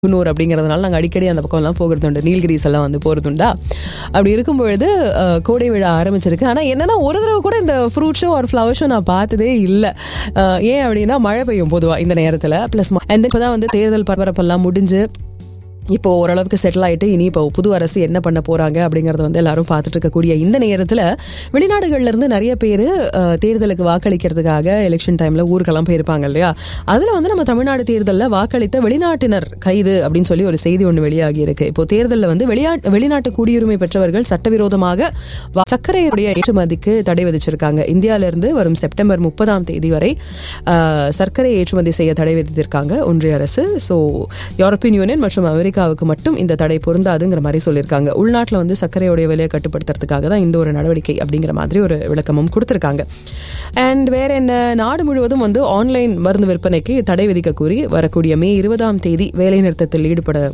குன்னூர் அப்படிங்கிறதுனால நாங்கள் அடிக்கடி அந்த பக்கம்லாம் போகிறது உண்டு நீல்கிரிஸ் எல்லாம் வந்து போகிறதுண்டா அப்படி இருக்கும் பொழுது அஹ், கோடை விழா ஆரம்பிச்சிருக்கு ஆனால் என்னன்னா ஒரு தடவை கூட இந்த ஃப்ரூட் ஷோ ஒரு ஃப்ளவர் ஷோ நான் பார்த்ததே இல்லை ஏன் அப்படின்னா மழை பெய்யும் பொதுவாக இந்த நேரத்தில் ப்ளஸ் அண்ட் இப்போ தான் வந்து தேர்தல் பரபரப்பெல்லாம் முடிஞ்சு இப்போ ஓரளவுக்கு செட்டில் ஆயிட்டு இனி இப்போ புது அரசு என்ன பண்ண போறாங்க அப்படிங்கறத வந்து எல்லாரும் பார்த்துட்டு இருக்கக்கூடிய இந்த நேரத்தில் வெளிநாடுகள்ல இருந்து நிறைய பேர் தேர்தலுக்கு வாக்களிக்கிறதுக்காக எலெக்ஷன் டைம்ல ஊருக்கெல்லாம் போயிருப்பாங்க இல்லையா அதுல வந்து நம்ம தமிழ்நாடு தேர்தலில் வாக்களித்த வெளிநாட்டினர் கைது அப்படின்னு சொல்லி ஒரு செய்தி ஒன்று வெளியாகி இருக்கு இப்போ தேர்தலில் வந்து வெளியா வெளிநாட்டு குடியுரிமை பெற்றவர்கள் சட்டவிரோதமாக வா- சர்க்கரையுடைய ஏற்றுமதிக்கு தடை விதிச்சிருக்காங்க இந்தியால இருந்து வரும் செப்டம்பர் முப்பதாம் தேதி வரை அஹ், சர்க்கரை ஏற்றுமதி செய்ய தடை விதித்திருக்காங்க ஒன்றிய அரசு ஸோ யூரோப்பியன் யூனியன் மற்றும் அமெரிக்காவுக்கு மட்டும் இந்த தடை பொருந்தாதுங்கிற மாதிரி சொல்லியிருக்காங்க உள்நாட்டில் வந்து சர்க்கரையுடைய விலையை கட்டுப்படுத்துறதுக்காக தான் இந்த ஒரு நடவடிக்கை அப்படிங்கிற மாதிரி ஒரு விளக்கமும் கொடுத்திருக்காங்க அண்ட் வேற என்ன நாடு முழுவதும் வந்து ஆன்லைன் மருந்து விற்பனைக்கு தடை விதிக்க கூறி வரக்கூடிய மே இருபதாம் தேதி வேலைநிறுத்தத்தில் ஈடுபட